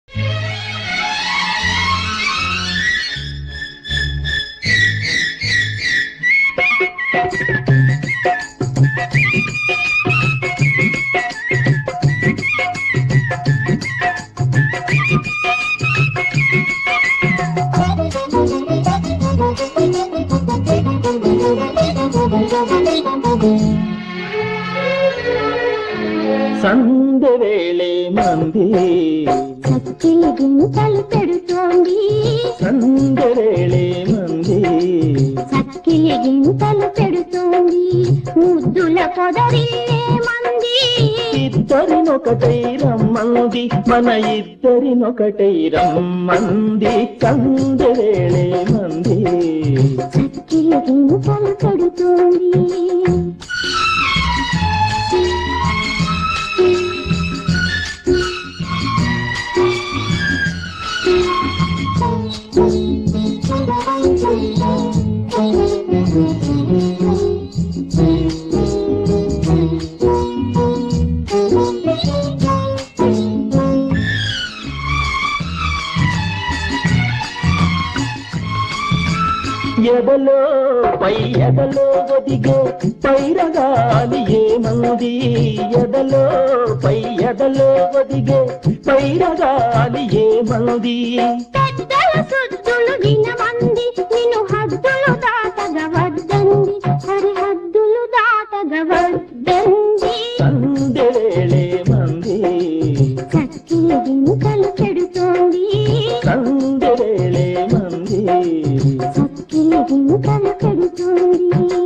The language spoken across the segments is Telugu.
సందె వేళే మంది కత్తిలి గింతలు పెడుతోంది సందె వేళే మంది చక్కిలి గింతలు పెడుతోంది ముద్దుల పొదరిల్లే మంది ఇద్దరినొకటై రమ్మంది మన ఇద్దరినొకటై రమ్మంది సందె వేళే మంది చక్కిలి గింతలు పెడుతోంది ఎదలో పై ఎదలో ఒదిగే పైరగాలి ఏమంది ఎదలో పై ఎదలో ఒదిగే పైరగాలి ఏమంది పెద్దల సుద్దులు వినమంది నిన్ను హద్దులు దాటగా వద్దంది హరి హద్దులు దాటగా వద్దంది సందె వేళే మంది చక్కిలి గింతలు పెడుతోంది సందె వేళే మంది చక్కిలి గింతలు పెడుతోంది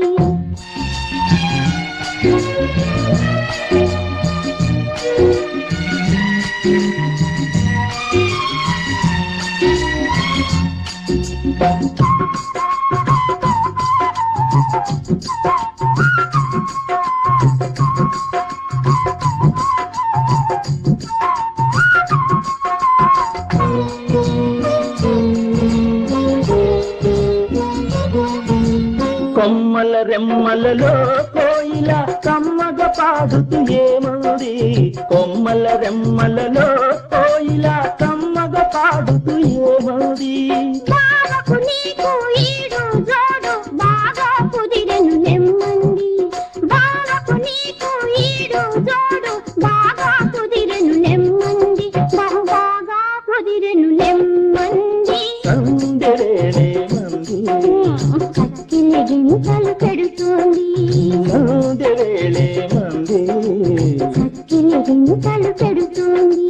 కొమ్మల రెమ్మలలో కోయిల కమ్మగ పాడుతూ ఏమంది కొమ్మల రెమ్మలలో కోయిల కమ్మగ పాడుతూ ఏమంది బావకు నీకు ఈడు జోడు బాగా కుదిరెను నెమ్మంది బావకు నీకు ఈడు జోడు బాగా కుదిరెను నెమ్మంది బహు బాగా కుదిరెను నెమ్మంది సందెరేడే మంది చక్కిలి గింతలు పెడుతోంది సందెరేడే మంది చక్కిలి గింతలు పెడుతోంది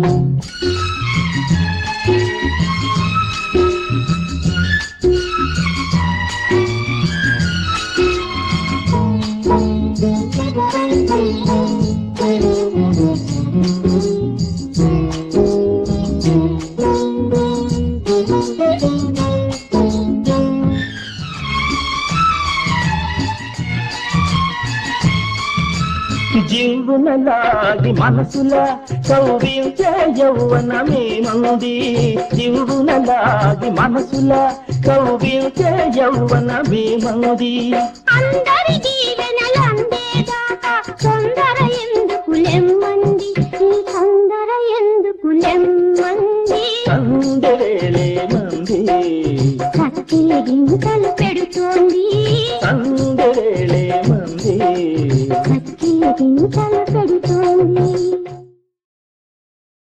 జీవున లాగి మనసుల కౌవించే యౌవనమే మంది జీవున లాగి మనసుల కౌవించే యౌవనమే మంది అందరి దీవెనలు అందేదాకా తొందర ఎందుకు లెమ్మంది ఈ తొందర ఎందుకు లెమ్మంది సందెరేడే మంది కత్తిలి గింతలు